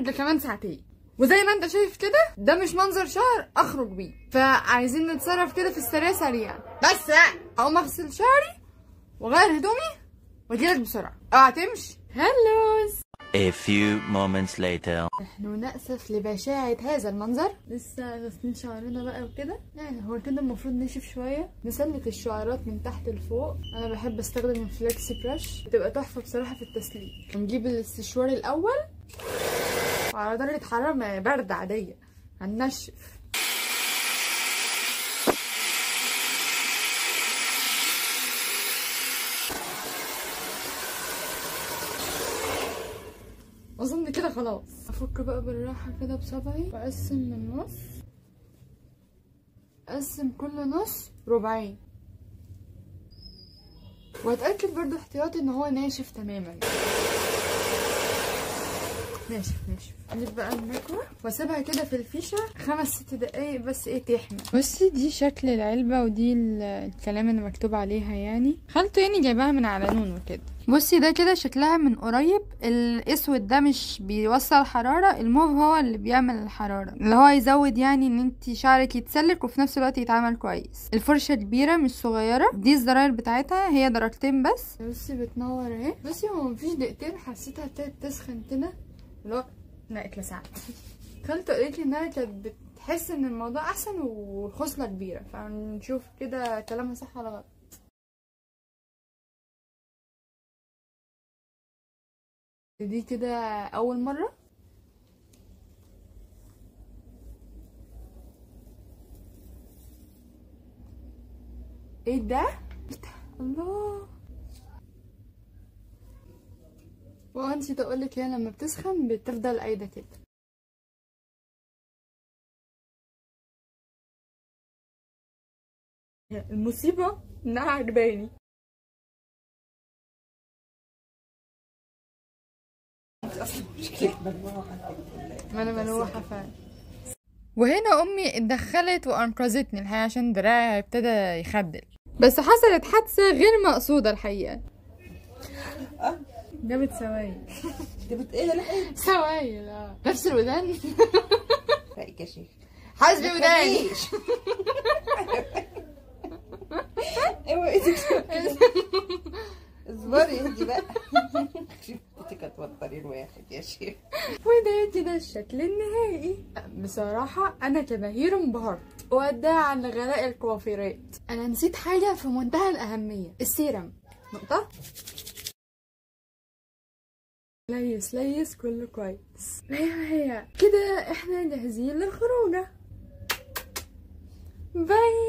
قبل كمان ساعتين وزي ما انت شايف كده ده مش منظر شعر اخرج بيه فعايزين نتصرف كده في السريع سريعا بس بقى اقوم اغسل شعري واغير هدومي واجيلك بسرعه اوعى تمشي هلوز A few moments later. نحن نأسف لبشاعة هذا المنظر لسه غاسلين شعرنا بقى وكده يعني هو كده المفروض نشف شوية نسلك الشعرات من تحت لفوق أنا بحب أستخدم الفلكسي برش بتبقى تحفة بصراحة في التسليك ونجيب الاستشوار الأول وعلى درجة حرارة ما- باردة عادية هننشف اظن كده خلاص افك بقى بالراحه كده بصبعي واقسم من النص اقسم كل نص ربعين واتاكد برضو احتياطي ان هو ناشف تماما ناشف ناشف اجيب بقى المكوى واسيبها كده في الفيشه خمس ست دقايق بس ايه تحمى بصي دي شكل العلبه ودي ال- الكلام اللي مكتوب عليها يعني خالته يعني جايباها من على نون وكده بصي ده كده شكلها من قريب الاسود ده مش بيوصل حرارة الموف هو اللي بيعمل الحرارة اللي هو يزود يعني ان انت شعرك يتسلك وفي نفس الوقت يتعمل كويس الفرشة كبيرة مش صغيرة دي الزراير بتاعتها هي درجتين بس بصي بتنور اهي بصي هو مفيش دقيقتين حسيتها ابتدت تسخن كده اللي هو لا اتلسعت خالته قالت لي انها كانت بتحس ان الموضوع احسن والخصلة كبيرة فنشوف كده كلامها صح ولا غلط دي كده اول مرة ايه ده إيه ده؟ الله ونسيت اقولك هي لما بتسخن بتفضل قايدة كده المصيبة انها عجباني ما انا ملوحة فعلا وهنا امي اتدخلت وانقذتني الحقيقة عشان دراعي ابتدى يخدل بس حصلت حادثة غير مقصودة الحقيقة جابت سوايل جبت ايه لحقت سوايل اه نفس الودان رأيك يا شيخ حاسبي وداني مفيش. ايوه ايدك اصبري انت بقى شفتك هتوتري الواحد يا شيخ وده كده الشكل النهائي بصراحة أنا كبهير انبهرت وداعا لغلاء الكوافيرات أنا نسيت حاجة في منتهى الأهمية السيرم نقطة ليس ليس كله كويس هي هي كده احنا جاهزين للخروجة باي